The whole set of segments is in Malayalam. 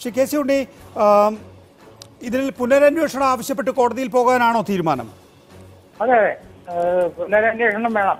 ശ്രീ കെ സി ഉണ്ണി ആം, ഇതിൽ പുനരന്വേഷണം ആവശ്യപ്പെട്ട് കോടതിയിൽ പോകാനാണോ തീരുമാനം അതെ അതെ ഏഹ് പുനരന്വേഷണം വേണം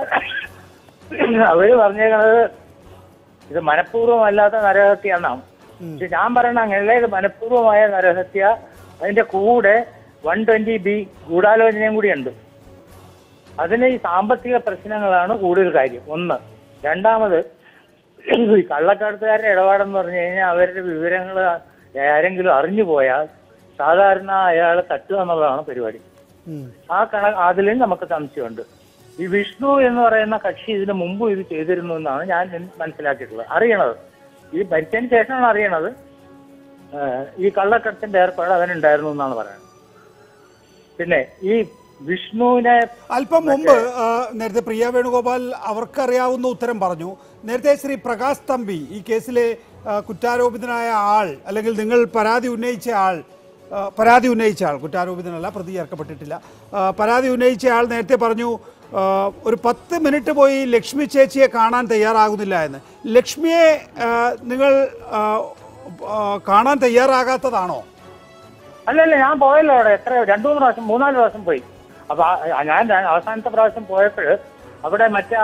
അവര് പറഞ്ഞേക്കുന്നത് ഇത് മനഃപൂർവ്വമല്ലാത്ത നരഹത്യന്നാണ് പക്ഷെ ഞാൻ പറയണ അങ്ങനെയല്ല ഇത് മനഃപൂർവ്വമായ നരഹത്യ അതിന്റെ കൂടെ വൺ ട്വന്റി ബി ഗൂഢാലോചനയും കൂടിയുണ്ട് അതിന് ഈ സാമ്പത്തിക പ്രശ്നങ്ങളാണ് കൂടുതൽ കാര്യം ഒന്ന് രണ്ടാമത് ഈ കള്ളക്കടത്തുകാരുടെ ഇടപാടെന്ന് പറഞ്ഞു കഴിഞ്ഞാൽ അവരുടെ വിവരങ്ങൾ ആരെങ്കിലും അറിഞ്ഞു പോയാൽ സാധാരണ അയാളെ തട്ടുക എന്നുള്ളതാണ് പരിപാടി ഉം. ആ കണ അതിലും നമുക്ക് സംശയമുണ്ട് ഈ വിഷ്ണു എന്ന് പറയുന്ന കക്ഷി ഇതിനു മുമ്പ് ഇത് ചെയ്തിരുന്നു എന്നാണ് ഞാൻ മനസ്സിലാക്കിയിട്ടുള്ളത് അറിയണത് ഈ മരിച്ചതിന് ശേഷമാണ് അറിയണത് ഏഹ് ഈ കള്ളക്കടത്തിന്റെ ഏർപ്പാട് അവനുണ്ടായിരുന്നു എന്നാണ് പറയുന്നത് പിന്നെ ഈ വിഷ്ണുവിനെ അല്പം മുമ്പ് ആ, നേരത്തെ പ്രിയ വേണുഗോപാൽ അവർക്കറിയാവുന്ന ഉത്തരം പറഞ്ഞു നേരത്തെ ശ്രീ പ്രകാശ് തമ്പി ഈ കേസിലെ ആ, കുറ്റാരോപിതനായ ആൾ അല്ലെങ്കിൽ നിങ്ങൾ പരാതി ഉന്നയിച്ച ആൾ ആ, പരാതി ഉന്നയിച്ച ആൾ കുറ്റാരോപിതനല്ല പ്രതി ചേർക്കപ്പെട്ടിട്ടില്ല ആ, പരാതി ഉന്നയിച്ച ആൾ നേരത്തെ പറഞ്ഞു ആ, ഒരു പത്ത് മിനിറ്റ് പോയി ലക്ഷ്മി ചേച്ചിയെ കാണാൻ തയ്യാറാകുന്നില്ല എന്ന് ലക്ഷ്മിയെ ആ, നിങ്ങൾ ആ, ആ, കാണാൻ തയ്യാറാകാത്തതാണോ അല്ലല്ല ഞാൻ പോയല്ലോ അവിടെ എത്ര രണ്ടു മൂന്ന് പ്രാവശ്യം മൂന്നാല് പ്രാവശ്യം പോയി അപ്പൊ ആ- ഞാൻ ര- അവസാനത്തെ പ്രാവശ്യം പോയപ്പോൾ അവിടെ മറ്റാ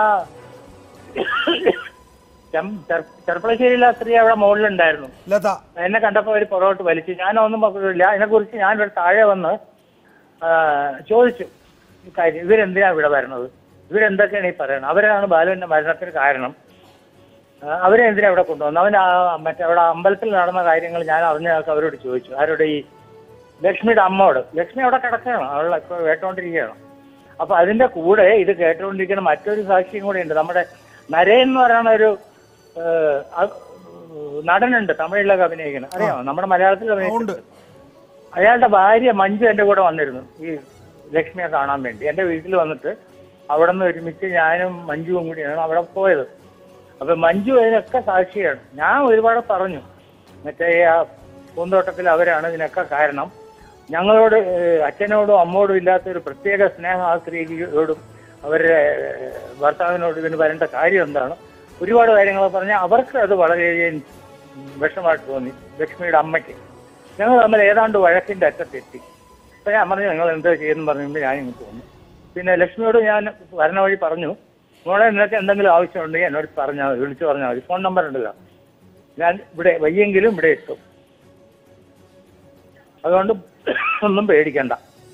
ചെം- ചെർ- ചെർപ്പളശ്ശേരിയിലെ സ്ത്രീ അവിടെ മുകളിലുണ്ടായിരുന്നു ലത എന്നെ കണ്ടപ്പോൾ അവർ പുറകോട്ട് വലിച്ചു ഞാനൊന്നും പറഞ്ഞില്ല അതിനെക്കുറിച്ച് ഞാൻ ഇവിടെ താഴെ വന്ന് ആ, ചോദിച്ചു ഈ കാര്യം ഇവരെന്തിനാ ഇവിടെ വരണത് ഇവരെന്തൊക്കെയാണ് ഈ പറയുന്നത് അവരാണ് ബാലുവിന്റെ മരണത്തിന് കാരണം ആ, അവരെ എന്തിനാ ഇവിടെ കൊണ്ടുവന്നത് അവൻ ആ മറ്റേ അവിടെ അമ്പലത്തിൽ നടന്ന കാര്യങ്ങൾ ഞാൻ അറിഞ്ഞതൊക്കെ അവരോട് ചോദിച്ചു ആരോട് ഈ ലക്ഷ്മിയുടെ അമ്മയോട് ലക്ഷ്മി അവിടെ കിടക്കുകയാണ് അവളെ ഇപ്പോൾ കേട്ടോണ്ടിരിക്കുകയാണ് അപ്പൊ അതിന്റെ കൂടെ ഇത് കേട്ടുകൊണ്ടിരിക്കുന്ന മറ്റൊരു സാക്ഷിയും കൂടെ ഉണ്ട് നമ്മുടെ നരേൻ എന്ന് പറയുന്ന ഒരു ഏഹ്, അ- നടനുണ്ട് തമിഴിലൊക്കെ അഭിനയിക്കുന്നത് അറിയാമോ നമ്മുടെ മലയാളത്തിൽ ഉണ്ട് അഭിനയിക്കുന്നത് അയാളുടെ ഭാര്യ മഞ്ജു എന്റെ കൂടെ വന്നിരുന്നു ഈ ലക്ഷ്മിയെ കാണാൻ വേണ്ടി എന്റെ വീട്ടിൽ വന്നിട്ട് അവിടെ നിന്ന് ഒരുമിച്ച് ഞാനും മഞ്ജുവും കൂടിയാണ് അവിടെ പോയത് അപ്പൊ മഞ്ജു അതിനൊക്കെ സാക്ഷിയാണ് ഞാൻ ഒരുപാട് പറഞ്ഞു മറ്റേ ആ പൂന്തോട്ടത്തിൽ അവരാണ് ഇതിനൊക്കെ കാരണം ഞങ്ങളോട് ഏഹ്, അച്ഛനോടും അമ്മോടും ഇല്ലാത്ത ഒരു പ്രത്യേക സ്നേഹം ആ സ്ത്രീയോടും അവരുടെ ഏഹ്, ഭർത്താവിനോട് ഇതിന് വരേണ്ട കാര്യം എന്താണ് ഒരുപാട് കാര്യങ്ങൾ പറഞ്ഞാൽ അവർക്ക് അത് വളരെയധികം വിഷമായിട്ട് തോന്നി ലക്ഷ്മിയുടെ അമ്മയ്ക്ക് ഞങ്ങൾ തമ്മിൽ ഏതാണ്ട് വഴക്കിന്റെ അറ്റത്തെത്തി അപ്പൊ ഞാൻ പറഞ്ഞു നിങ്ങൾ എന്താ ചെയ്യുന്നു പറഞ്ഞുകൊണ്ട് ഞാൻ ഇങ്ങോട്ട് വന്നു പിന്നെ ലക്ഷ്മിയോട് ഞാൻ വരണ വഴി പറഞ്ഞു മോളെ നിനക്ക് എന്തെങ്കിലും ആവശ്യമുണ്ടെങ്കിൽ എന്നോട് പറഞ്ഞാൽ മതി വിളിച്ചു പറഞ്ഞാൽ മതി ഫോൺ നമ്പർ ഉണ്ടല്ലോ ഞാൻ ഇവിടെ വയ്യെങ്കിലും ഇവിടെ എത്തും അതുകൊണ്ട് ഒന്നും പേടിക്കണ്ട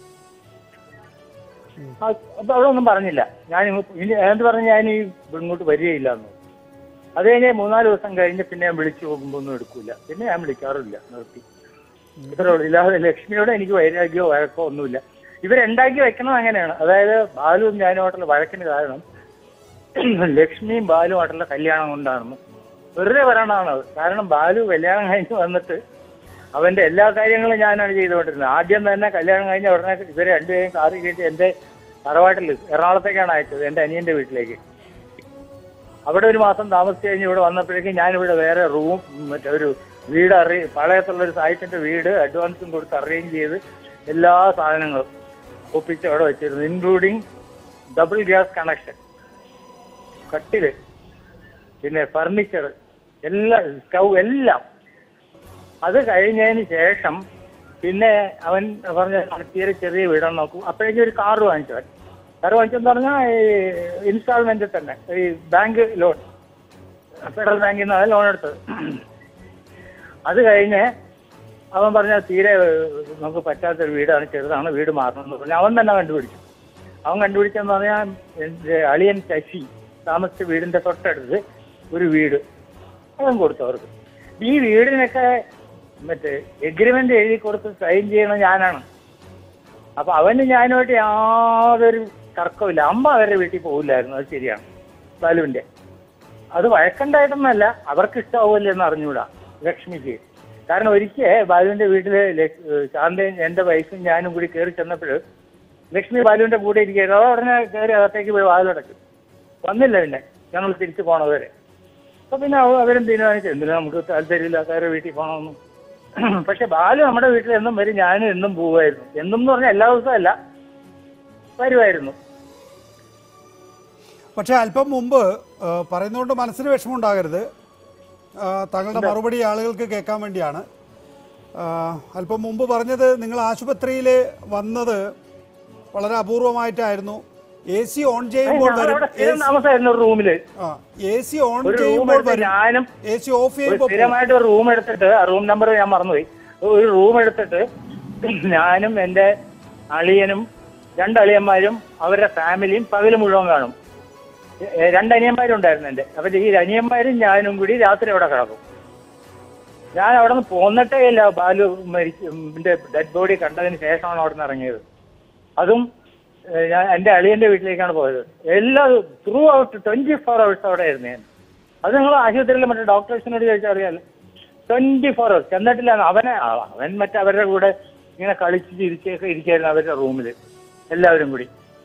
ആ, അപ്പൊ അവിടെ ഒന്നും പറഞ്ഞില്ല ഞാൻ ഇങ്ങ് ഇനി എന്ത് പറഞ്ഞ് ഞാൻ ഈ ഇങ്ങോട്ട് വരികയില്ല എന്ന് അത് കഴിഞ്ഞ് മൂന്നാല് ദിവസം കഴിഞ്ഞ് പിന്നെ ഞാൻ വിളിച്ചു പോകുമ്പോൾ ഒന്നും എടുക്കൂല പിന്നെ ഞാൻ വിളിക്കാറില്ല നിർത്തി ഇത്രേ ഉള്ളൂ ഇല്ലാതെ ലക്ഷ്മിയോട് എനിക്ക് വൈരാഗ്യമോ വഴക്കോ ഒന്നുമില്ല ഇവരുണ്ടാക്കി വെക്കണം അങ്ങനെയാണ് അതായത് ബാലുവും ഞാനുമായിട്ടുള്ള വഴക്കിന് കാരണം ലക്ഷ്മിയും ബാലുമായിട്ടുള്ള കല്യാണം കൊണ്ടാണെന്ന് വെറുതെ പറയണതാണ് അത് കാരണം ബാലു കല്യാണം കഴിഞ്ഞ് വന്നിട്ട് അവന്റെ എല്ലാ കാര്യങ്ങളും ഞാനാണ് ചെയ്തുകൊണ്ടിരുന്നത് ആദ്യം തന്നെ കല്യാണം കഴിഞ്ഞ ഉടനെ ഇവരെ രണ്ടുപേരും കാറി കയറ്റി എന്റെ തറവാട്ടിൽ എറണാകുളത്തേക്കാണ് അയച്ചത് എന്റെ അനിയന്റെ വീട്ടിലേക്ക് അവിടെ ഒരു മാസം താമസിച്ച് കഴിഞ്ഞ് ഇവിടെ വന്നപ്പോഴേക്കും ഞാനിവിടെ വേറെ റൂം മറ്റേ ഒരു വീട് അറി പാളയത്തുള്ള ഒരു സാഹിത്യന്റെ വീട് അഡ്വാൻസും കൊടുത്ത് അറേഞ്ച് ചെയ്ത് എല്ലാ സാധനങ്ങളും ഒപ്പിച്ച് അവിടെ വെച്ചിരുന്നു ഇൻക്ലൂഡിങ് ഡബിൾ ഗ്യാസ് കണക്ഷൻ കട്ടില് പിന്നെ ഫർണിച്ചർ എല്ലാം സ്റ്റൗ എല്ലാം അത് കഴിഞ്ഞതിന് ശേഷം പിന്നെ അവൻ പറഞ്ഞ തീരെ ചെറിയ വീടാണ് നോക്കൂ അപ്പോഴേക്കും ഒരു കാറ് വാങ്ങിച്ചു അവൻ കാറ് വാങ്ങിച്ചെന്ന് പറഞ്ഞാൽ ഇൻസ്റ്റാൾമെന്റിൽ തന്നെ ഈ ബാങ്ക് ലോൺ ഫെഡറൽ ബാങ്കിൽ നിന്നാണ് ലോൺ എടുത്തത് അത് കഴിഞ്ഞ് അവൻ പറഞ്ഞ തീരെ ഏഹ്, നമുക്ക് പറ്റാത്തൊരു വീടാണ് ചെറുതാണ് വീട് മാറണം എന്ന് പറഞ്ഞു അവൻ തന്നെ കണ്ടുപിടിച്ചു അവൻ കണ്ടുപിടിച്ചെന്ന് പറഞ്ഞാൽ എന്റെ അളിയൻ ശശി താമസിച്ച വീടിന്റെ തൊട്ടടുത്ത് ഒരു വീട് അവൻ കൊടുത്തു അവർക്ക് ഈ വീടിനൊക്കെ മറ്റേ എഗ്രിമെന്റ് എഴുതി കൊടുത്ത് സൈൻ ചെയ്യണ ഞാനാണ് അപ്പൊ അവന് ഞാനുമായിട്ട് യാതൊരു തർക്കമില്ല അമ്മ അവരുടെ വീട്ടിൽ പോകില്ലായിരുന്നു അത് ശരിയാണ് ബാലുവിന്റെ അത് വഴക്കുണ്ടായിട്ടൊന്നല്ല അവർക്ക് ഇഷ്ടാവുമല്ലോ എന്ന് അറിഞ്ഞൂടാ ലക്ഷ്മിക്ക് കാരണം ഒരിക്കൽ ബാലുവിന്റെ വീട്ടില് ലക്- ഏഹ് ശാന്തയും എന്റെ വൈഫും ഞാനും കൂടി കയറി ചെന്നപ്പോൾ ലക്ഷ്മി ബാലുവിന്റെ കൂടെ ഇരിക്കുകയായിരുന്നു അവ ഉടനെ കയറി അകത്തേക്ക് പോയി വാതിലടച്ചു വന്നില്ല പിന്നെ ഞങ്ങൾ തിരിച്ചു പോണത് വരെ അപ്പൊ പിന്നെ അവ- അവരും തീരുമാനിച്ചു എന്തിനാ നമുക്ക് താല്പര്യമില്ലാത്തവരെ വീട്ടിൽ പോകണമെന്ന് പക്ഷെ ബാലു നമ്മുടെ വീട്ടിൽ എന്നും വരും ഞാനും എന്നും പോവായിരുന്നു എന്നും എന്ന് പറഞ്ഞാൽ എല്ലാ ദിവസവും അല്ല വരുമായിരുന്നു പക്ഷേ അല്പം മുമ്പ് ആ, പറയുന്നതുകൊണ്ട് മനസ്സിന് വിഷമമുണ്ടാകരുത് ആ, താങ്കളുടെ മറുപടി ആളുകൾക്ക് കേൾക്കാൻ വേണ്ടിയാണ് ആ, അല്പം മുമ്പ് പറഞ്ഞത് നിങ്ങൾ ആശുപത്രിയിൽ വന്നത് വളരെ അപൂർവമായിട്ടായിരുന്നു എ സി ഓൺ ചെയ്യുമ്പോൾ വരും അവിടെ സ്ഥിരം താമസമായിരുന്നു ഒരു റൂമില് എ സി ഓൺ ഒരു റൂം ചെയ്യുമ്പോൾ എടുത്ത് വരും ഞാനും എ സി ഓഫ് ഒരു ചെയ്യുമ്പോൾ പോകും. സ്ഥിരമായിട്ട് ഒരു റൂം എടുത്തിട്ട് ആ റൂം നമ്പർ ഞാൻ മറന്നുപോയി ഒരു റൂം എടുത്തിട്ട് ഞാനും എന്റെ അളിയനും രണ്ട് അളിയന്മാരും അവരുടെ ഫാമിലിയും പകല് മുഴുവൻ കാണും എ- എ- രണ്ട് അനിയന്മാരുണ്ടായിരുന്നു എന്റെ അപ്പൊ ഈ അനിയന്മാരും ഞാനും കൂടി രാത്രി അവിടെ കിടക്കും ഞാൻ അവിടെ നിന്ന് പോന്നിട്ടേ ഇല്ല ബാലു മരിച്ച ഡെഡ് ബോഡി കണ്ടതിന് ശേഷമാണ് അവിടെ നിന്ന് ഇറങ്ങിയത് അതും ഏഹ്, ഞാൻ എന്റെ അളിയന്റെ വീട്ടിലേക്കാണ് പോയത് എല്ലാ throughout twenty four hours അവിടെ ആയിരുന്നു ഞാൻ അത് നിങ്ങൾ ആശുപത്രിയിൽ മറ്റേ ഡോക്ടേഴ്സിനോട് ചോദിച്ചാൽ അറിയാലോ ട്വന്റി ഫോർ അവേഴ്സ് എന്നിട്ടില്ല അവനെ അവൻ മറ്റേ അവരുടെ കൂടെ ഇങ്ങനെ കളിച്ച് ചിരിച്ചൊക്കെ ഇരിക്കായിരുന്നു അവരുടെ റൂമിൽ എല്ലാവരും കൂടി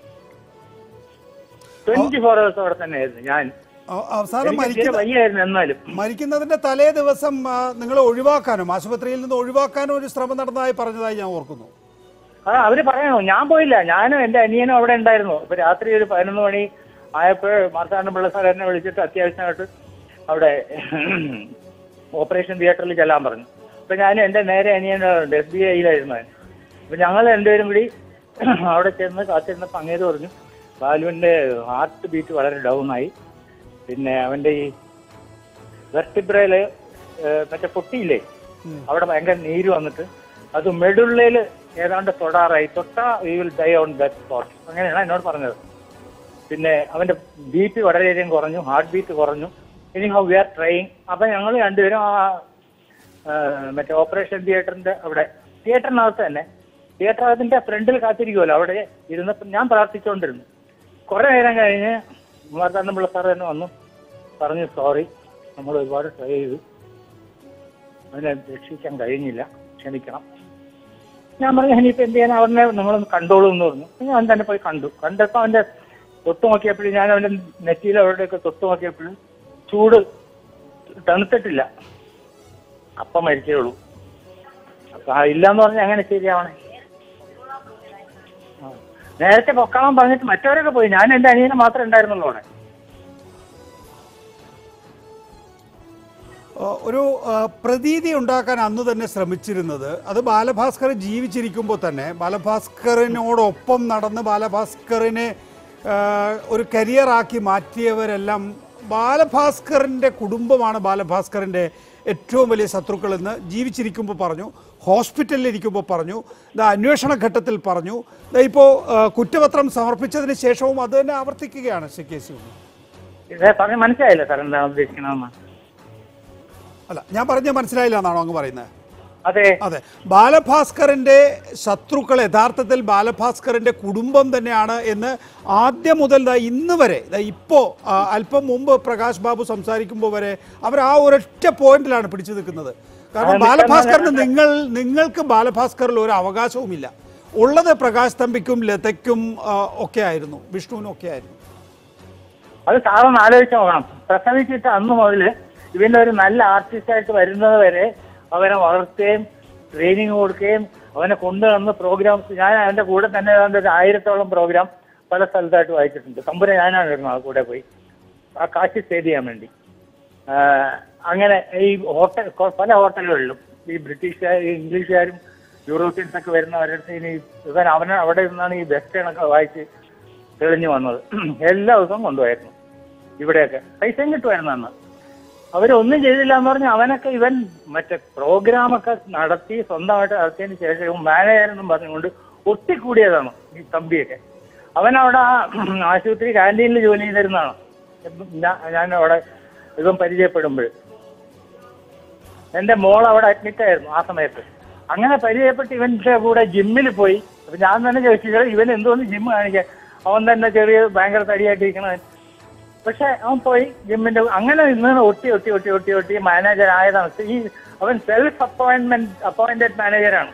ട്വന്റി ഫോർ അവേഴ്സ് അവിടെ തന്നെ ആയിരുന്നു ഞാൻ അവ- അവസാനം എനിക്ക് തീരെ മരിക്കുന്ന വയ്യായിരുന്നു എന്നാലും മരിക്കുന്നതിന്റെ തലേ ദിവസം ആ, നിങ്ങളെ ഒഴിവാക്കാനും ആശുപത്രിയിൽ നിന്ന് ഒഴിവാക്കാനും ഒരു ശ്രമം നടന്നതായി പറഞ്ഞതായി ഞാൻ ഓർക്കുന്നു ആ അവര് പറയണോ ഞാൻ പോയില്ല ഞാനും എന്റെ അനിയനും അവിടെ ഉണ്ടായിരുന്നു ഇപ്പൊ രാത്രി ഒരു പതിനൊന്ന് മണി ആയപ്പോൾ മാർത്താണ്ഡ പിള്ള സാർ എന്നെ വിളിച്ചിട്ട് അത്യാവശ്യമായിട്ട് അവിടെ ഓപ്പറേഷൻ തിയേറ്ററിൽ ചെല്ലാൻ പറഞ്ഞു അപ്പൊ ഞാൻ എന്റെ നേരെ അനിയനുണ്ട് എസ് ബി ഐയിലായിരുന്നു അവൻ അപ്പൊ ഞങ്ങൾ രണ്ടുപേരും കൂടി അവിടെ ചെന്ന് കാത്തിരുന്നപ്പോൾ അങ്ങേര് പറഞ്ഞു ബാലുവിന്റെ ഹാർട്ട് ബീറ്റ് വളരെ ഡൗൺ ആയി പിന്നെ അവന്റെ ഈ വെർട്ടിബ്രയില് മറ്റേ പൊട്ടിയില്ലേ ഉം. അവിടെ ഭയങ്കര നീര് വന്നിട്ട് അത് മെഡുള്ളയിൽ ഏതാണ്ട് തൊടാറായി തൊട്ടാ we will die on that spot അങ്ങനെയാണ് എന്നോട് പറഞ്ഞത് പിന്നെ അവന്റെ ബി പി വളരെയധികം കുറഞ്ഞു ഹാർട്ട് ബീറ്റ് കുറഞ്ഞു ഇനി ഹൗ വി ആർ ട്രൈങ് അപ്പൊ ഞങ്ങൾ രണ്ടുപേരും ആ ആ, മറ്റേ ഓപ്പറേഷൻ തിയേറ്ററിന്റെ അവിടെ തിയേറ്ററിനകത്ത് തന്നെ തിയേറ്ററിന്റെ ഫ്രണ്ടിൽ കാത്തിരിക്കുമല്ലോ അവിടെ ഇരുന്നപ്പോൾ ഞാൻ പ്രാർത്ഥിച്ചുകൊണ്ടിരുന്നു കുറെ നേരം കഴിഞ്ഞ് മാർത്താണ്ഡപിള്ള സാർ തന്നെ വന്നു പറഞ്ഞു സോറി നമ്മൾ ഒരുപാട് ട്രൈ ചെയ്തു അവനെ രക്ഷിക്കാൻ കഴിഞ്ഞില്ല ക്ഷമിക്കണം ഞാൻ പറഞ്ഞു ഇനിയിപ്പോ എന്ത് ചെയ്യാൻ അവനെ നിങ്ങളൊന്ന് കണ്ടോളൂ എന്ന് പറഞ്ഞു ഞാൻ തന്നെ പോയി കണ്ടു കണ്ടപ്പോ അവന്റെ തൊട്ട് നോക്കിയപ്പോഴും ഞാൻ അവന്റെ നെറ്റിയിൽ അവരുടെയൊക്കെ തൊട്ട് നോക്കിയപ്പോഴും ചൂട് തണുത്തിട്ടില്ല അപ്പം മരിച്ചേ ഉള്ളൂ അപ്പൊ ആ ഇല്ലാന്ന് പറഞ്ഞാൽ എങ്ങനെ ശരിയാവണേ ആ. നേരത്തെ പൊക്കണം പറഞ്ഞിട്ട് മറ്റവരൊക്കെ പോയി ഞാൻ എന്റെ അനിയനെ മാത്രമേ ഉണ്ടായിരുന്നുള്ളൂ അവിടെ ആ, ഒരു ആ, പ്രതീതി ഉണ്ടാക്കാൻ അന്ന് തന്നെ ശ്രമിച്ചിരുന്നത് അത് ബാലഭാസ്കർ ജീവിച്ചിരിക്കുമ്പോൾ തന്നെ ബാലഭാസ്കറിനോടൊപ്പം നടന്ന് ബാലഭാസ്കറിനെ ആ, ഒരു കരിയറാക്കി മാറ്റിയവരെല്ലാം ബാലഭാസ്കറിൻ്റെ കുടുംബമാണ് ബാലഭാസ്കറിൻ്റെ ഏറ്റവും വലിയ ശത്രുക്കളെന്ന് ജീവിച്ചിരിക്കുമ്പോൾ പറഞ്ഞു ഹോസ്പിറ്റലിൽ ഇരിക്കുമ്പോൾ പറഞ്ഞു ഇത് അന്വേഷണ ഘട്ടത്തിൽ പറഞ്ഞു ദാ ഇപ്പോൾ ആ, കുറ്റപത്രം സമർപ്പിച്ചതിന് ശേഷവും അത് തന്നെ ആവർത്തിക്കുകയാണ് ശ്രീ കെ സി ഉണ്ണി ഇത് പറഞ്ഞ് മനസ്സിലായില്ല സാർ എന്താണ് ഉദ്ദേശിക്കണമെന്ന് അല്ല ഞാൻ പറഞ്ഞ മനസ്സിലായില്ല എന്നാണോ അങ്ങ് പറയുന്നത് അതെ അതെ ബാലഭാസ്കറിന്റെ ശത്രുക്കൾ യഥാർത്ഥത്തിൽ ബാലഭാസ്കറിന്റെ കുടുംബം തന്നെയാണ് എന്ന് ആദ്യം മുതൽ ദാ ഇന്ന് വരെ ദാ ഇപ്പോ ആ, അല്പം മുമ്പ് പ്രകാശ് ബാബു സംസാരിക്കുമ്പോൾ വരെ അവർ ആ ഒരൊറ്റ പോയിന്റിലാണ് പിടിച്ചു നിൽക്കുന്നത് കാരണം ആ, ബാലഭാസ്കറിന് നിൽക്കുന്ന- നിങ്ങൾ നിങ്ങൾക്ക് ബാലഭാസ്കറിൽ ഒരു അവകാശവുമില്ല ഉള്ളത് പ്രകാശ് തമ്പിക്കും ലതയ്ക്കും ആ, ഒക്കെ ആയിരുന്നു വിഷ്ണുവിനും ഒക്കെ ആയിരുന്നു അത് സാറൊന്ന് ആലോചിച്ച് നോക്കണം പ്രസവിച്ചിട്ട് അന്ന് മുതല് ഇവന്റെ ഒരു നല്ല ആർട്ടിസ്റ്റ് ആയിട്ട് വരുന്നത് വരെ അവനെ വളർത്തുകയും ട്രെയിനിങ് കൊടുക്കുകയും അവനെ കൊണ്ടുവന്ന് പ്രോഗ്രാംസ് ഞാൻ അവന്റെ കൂടെ തന്നെ ഏതാണ്ട് ഒരു ആയിരത്തോളം പ്രോഗ്രാം പല സ്ഥലത്തായിട്ട് വായിച്ചിട്ടുണ്ട് തമ്പുര ഞാനാണ് ഇരുന്നത് ആ കൂടെ പോയി ആ കാശ് സേവ് ചെയ്യാൻ വേണ്ടി ആ, അങ്ങനെ ഈ ഹോട്ടൽ കൊ- പല ഹോട്ടലുകളിലും ഈ ബ്രിട്ടീഷുകാർ ഈ ഇംഗ്ലീഷുകാരും യൂറോപ്യൻസ് ഒക്കെ വരുന്നവരുടെ അടുത്ത് ഇനി ഇവൻ അവനെ അവിടെ നിന്നാണ് ഈ വെസ്റ്റേണൊക്കെ വായിച്ച് തെളിഞ്ഞു വന്നത് എല്ലാ ദിവസവും കൊണ്ടുപോയിരുന്നു ഇവിടെയൊക്കെ പൈസയും കിട്ടുമായിരുന്നു അന്ന് അവരൊന്നും ചെയ്തില്ല എന്ന് പറഞ്ഞാൽ അവനൊക്കെ ഇവൻ മറ്റേ പ്രോഗ്രാമൊക്കെ നടത്തി സ്വന്തമായിട്ട് നടത്തിയതിന് ശേഷം ഇവൻ മാനേജർ എന്നും പറഞ്ഞുകൊണ്ട് ഒട്ടിക്കൂടിയതാണ് ഈ തമ്പിയൊക്കെ അവൻ അവിടെ ആ ആശുപത്രി ക്യാൻറ്റീനിൽ ജോലി ചെയ്തിരുന്നതാണ് ഞാ- ഞാൻ അവിടെ ഇവൻ പരിചയപ്പെടുമ്പോൾ എന്റെ മോൾ അവിടെ അഡ്മിറ്റ് ആയിരുന്നു ആ സമയത്ത് അങ്ങനെ പരിചയപ്പെട്ട് ഇവന്റെ കൂടെ ജിമ്മിൽ പോയി അപ്പൊ ഞാൻ തന്നെ ചോദിച്ചു "ഇവൻ- ഇവൻ എന്തോന്ന് ജിമ്മ് കാണിക്കാൻ അവൻ തന്നെ ചെറിയ ഭയങ്കര തടിയായിട്ടിരിക്കണവൻ പക്ഷെ അവൻ പോയി ജിമ്മിന്റെ അങ്ങനെ നിന്ന് ഒട്ടി ഒട്ടി ഒട്ടി ഒട്ടി ഒട്ടി മാനേജർ ആയതാണ് ഈ അവൻ സെൽഫ് അപ്പോയിന്റ്മെന്റ് അപ്പോയിന്റഡ് മാനേജറാണ്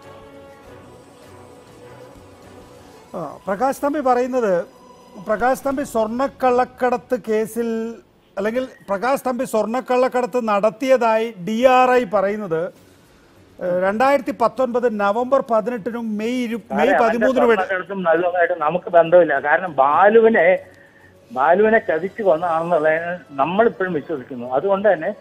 ആ, പ്രകാശ് തമ്പി പറയുന്നത് പ്രകാശ് തമ്പി സ്വർണ്ണക്കള്ളക്കടത്ത് കേസിൽ അല്ലെങ്കിൽ പ്രകാശ് തമ്പി സ്വർണ്ണക്കള്ളക്കടത്ത് നടത്തിയതായി ഡി ആർ ഐ പറയുന്നത് ഏഹ്, രണ്ടായിരത്തി പത്തൊൻപത് നവംബർ പതിനെട്ടിനും മെയ് ഇരു മെയ് പതിമൂന്നിനും ഇട സ്വർണ്ണക്കടത്തും നല്ലതായിട്ട് നമുക്ക് ബന്ധമില്ല കാരണം ബാലുവിനെ ബാലുവിനെ ചതിച്ചു കൊന്നതാണെന്നുള്ളതിന് നമ്മളിപ്പോഴും വിശ്വസിക്കുന്നു അതുകൊണ്ട് തന്നെ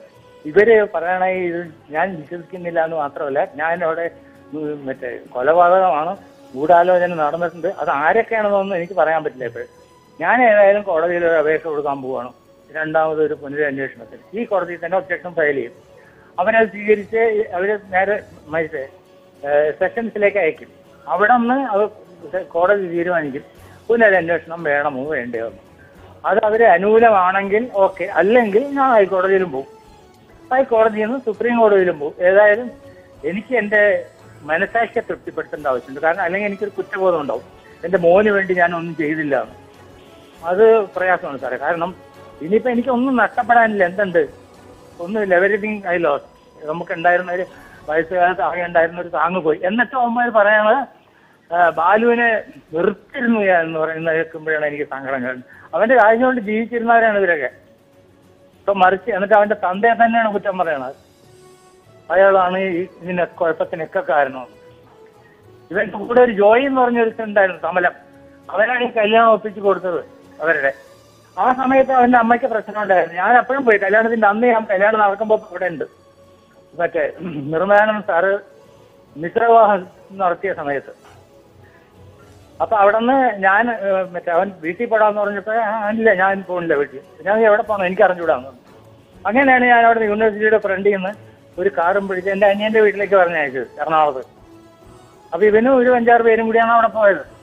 ഇവര് പറയണ ഇത് ഞാൻ വിശ്വസിക്കുന്നില്ല എന്ന് മാത്രമല്ല ഞാൻ അവിടെ ഉം, മറ്റേ കൊലപാതകമാണ് ഗൂഢാലോചന നടന്നിട്ടുണ്ട് അത് ആരൊക്കെയാണെന്നൊന്നും എനിക്ക് പറയാൻ പറ്റില്ല ഇപ്പോഴും ഞാൻ ഏതായാലും കോടതിയിൽ ഒരു അപേക്ഷ കൊടുക്കാൻ പോവുകയാണ് രണ്ടാമത് ഒരു പുനരന്വേഷണത്തിന് ഈ കോടതിയിൽ തന്നെ ഒബ്ജക്ഷൻ ഫയൽ ചെയ്യും അവരത് സ്വീകരിച്ച് അവര് നേരെ മറ്റേ സെഷൻസിലേക്ക് അയക്കും അവിടെ നിന്ന് അത് കോടതി തീരുമാനിക്കും പുനരന്വേഷണം വേണമോ വേണ്ടയോ എന്ന്. അത് അവര് അനുകൂലമാണെങ്കിൽ ഓക്കെ അല്ലെങ്കിൽ ഞാൻ ഹൈക്കോടതിയിലും പോകും ഹൈക്കോടതിയിൽ നിന്ന് സുപ്രീം കോടതിയിലും പോകും ഏതായാലും എനിക്ക് എന്റെ മനസാക്ഷിയെ തൃപ്തിപ്പെടുത്തേണ്ട ആവശ്യമുണ്ട് കാരണം അല്ലെങ്കിൽ എനിക്കൊരു കുറ്റബോധം ഉണ്ടാവും എന്റെ മോന് വേണ്ടി ഞാൻ ഒന്നും ചെയ്തില്ല എന്ന് അത് പ്രയാസമാണ് സാറേ കാരണം ഇനിയിപ്പോ എനിക്ക് ഒന്നും നഷ്ടപ്പെടാനില്ല എന്തുണ്ട് ഒന്നുമില്ല എവരിതിങ് ഐ ലോസ് നമുക്ക് ഉണ്ടായിരുന്ന ഒരു വയസ്സുകാലത്ത് ആകെ ഉണ്ടായിരുന്ന ഒരു താങ്ങ് പോയി എന്നിട്ട് അവന്മാർ പറയണത് ആ, ബാലുവിനെ വെറുത്തിരുന്നു ഞാൻ എന്ന് പറയുന്നത് കേൾക്കുമ്പോഴാണ് എനിക്ക് സങ്കടം കാണുന്നത് അവന്റെ കാര്യം കൊണ്ട് ജീവിച്ചിരുന്നവരാണ് ഇവരൊക്കെ ഇപ്പൊ മറിച്ച് എന്നിട്ട് അവന്റെ തന്തയെ തന്നെയാണ് കുറ്റം പറയണത് അയാളാണ് ഈ ഇതിനെ കുഴപ്പത്തിനൊക്കെ കാരണം ഇവന്റെ കൂടെ ഒരു ജോയി എന്ന് പറഞ്ഞ ഒരു ഉണ്ടായിരുന്നു സമലം അവനാണ് ഈ കല്യാണം ഒപ്പിച്ച് കൊടുത്തത് അവരുടെ ആ സമയത്ത് അവന്റെ അമ്മയ്ക്ക് പ്രശ്നം ഉണ്ടായിരുന്നു ഞാൻ അപ്പോഴും പോയി കല്യാണത്തിന്റെ അന്ന് ഞാൻ കല്യാണം നടക്കുമ്പോൾ ഇവിടെ ഉണ്ട് മറ്റേ നിർമ്മാണം സാറ് മിശ്രവിവാഹം നടത്തിയ സമയത്ത് അപ്പൊ അവിടെ നിന്ന് ഞാൻ ഏഹ്, മറ്റേ അവൻ വീട്ടിൽ പോടാന്ന് പറഞ്ഞപ്പോ "ആ, ഇല്ല ഞാൻ പോണില്ല വീട്ടിൽ ഞാൻ എവിടെ പോകണം എനിക്ക് അറിഞ്ഞൂടാന്ന് പറഞ്ഞു. അങ്ങനെയാണ് ഞാൻ അവിടെ യൂണിവേഴ്സിറ്റിയുടെ ഫ്രണ്ടിൽ നിന്ന് ഒരു കാറും പിടിച്ച് എന്റെ അനിയന്റെ വീട്ടിലേക്ക് പറഞ്ഞയച്ചത് എറണാകുളത്ത് അപ്പൊ ഇവനും ഒരു അഞ്ചാറ് പേരും കൂടിയാണ് അവിടെ പോയത്